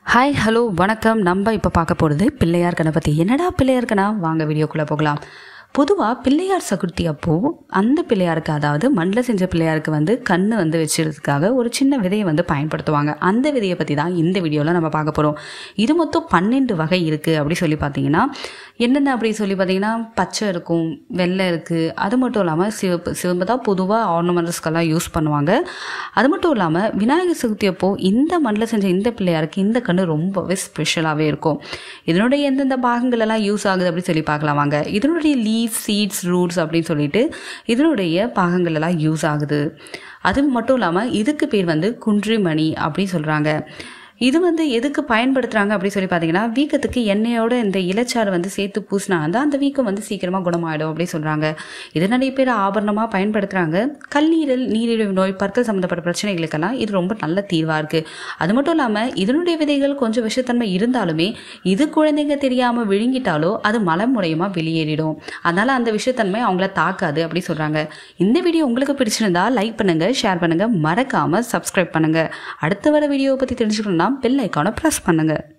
hi hello வணக்கம் நம்ம இப்போ பார்க்க போகிறது பிள்ளையார் கணபதி என்னடா பிள்ளையார் கணா வாங்க வீடியோக்குள்ளே போகலாம் பொதுவாக பிள்ளையார் சதுர்த்தி அப்போது அந்த பிள்ளையாருக்கு அதாவது மண்ணில் செஞ்ச பிள்ளையாருக்கு வந்து கண் வந்து வச்சுறதுக்காக ஒரு சின்ன விதையை வந்து பயன்படுத்துவாங்க அந்த விதையை பற்றி தான் இந்த வீடியோவில் நம்ம பார்க்க போகிறோம் இது மொத்தம் பன்னெண்டு வகை இருக்குது அப்படி சொல்லி பார்த்தீங்கன்னா என்னென்ன அப்படி சொல்லி பார்த்தீங்கன்னா பச்சை இருக்கும் வெள்ளை இருக்குது அது மட்டும் இல்லாமல் சிவப்பு சிவப்பு தான் பொதுவாக ஆர்னமெண்ட்ஸ்க்கெல்லாம் யூஸ் பண்ணுவாங்க அது மட்டும் இல்லாமல் விநாயகர் சதுர்த்தி அப்போ இந்த மண்ணில் செஞ்ச இந்த பிள்ளையாருக்கு இந்த கண்ணு ரொம்பவே ஸ்பெஷலாகவே இருக்கும் இதனுடைய எந்தெந்த பாகங்கள் எல்லாம் யூஸ் ஆகுது அப்படின்னு சொல்லி பார்க்கலாம் வாங்க இதனுடைய லீவ் சீட்ஸ் ரூட்ஸ் அப்படின்னு சொல்லிட்டு இதனுடைய பாகங்கள் எல்லாம் யூஸ் ஆகுது அது மட்டும் இல்லாமல் இதுக்கு பேர் வந்து குன்றிமணி அப்படின்னு சொல்கிறாங்க இது வந்து எதுக்கு பயன்படுத்துகிறாங்க அப்படின்னு சொல்லி பார்த்தீங்கன்னா வீக்கத்துக்கு எண்ணெயோட இந்த இலைச்சாறு வந்து சேர்த்து பூசினா வந்து அந்த வீக்கம் வந்து சீக்கிரமாக குணமாயிடும் அப்படின்னு சொல்கிறாங்க இது நிறைய பேர் ஆபரணமாக பயன்படுத்துகிறாங்க கல்லீரல் நீரிழிவு நோய் பற்கள் சம்மந்தப்பட்ட பிரச்சனைகளுக்கெல்லாம் இது ரொம்ப நல்ல தீர்வாக இருக்குது அது மட்டும் இல்லாமல் இதனுடைய விதைகள் கொஞ்சம் விஷத்தன்மை இருந்தாலுமே இது குழந்தைங்க தெரியாமல் விழுங்கிட்டாலோ அது மலம் மூலயமா வெளியேறிடும் அதனால் அந்த விஷத்தன்மை அவங்கள தாக்காது அப்படி சொல்கிறாங்க இந்த வீடியோ உங்களுக்கு பிடிச்சிருந்தா லைக் பண்ணுங்கள் ஷேர் பண்ணுங்கள் மறக்காமல் சப்ஸ்கிரைப் பண்ணுங்கள் அடுத்த வர வீடியோவை பற்றி தெரிஞ்சுக்கணும்னா பெல் ஐக்கானை ப்ரெஸ் பண்ணுங்கள்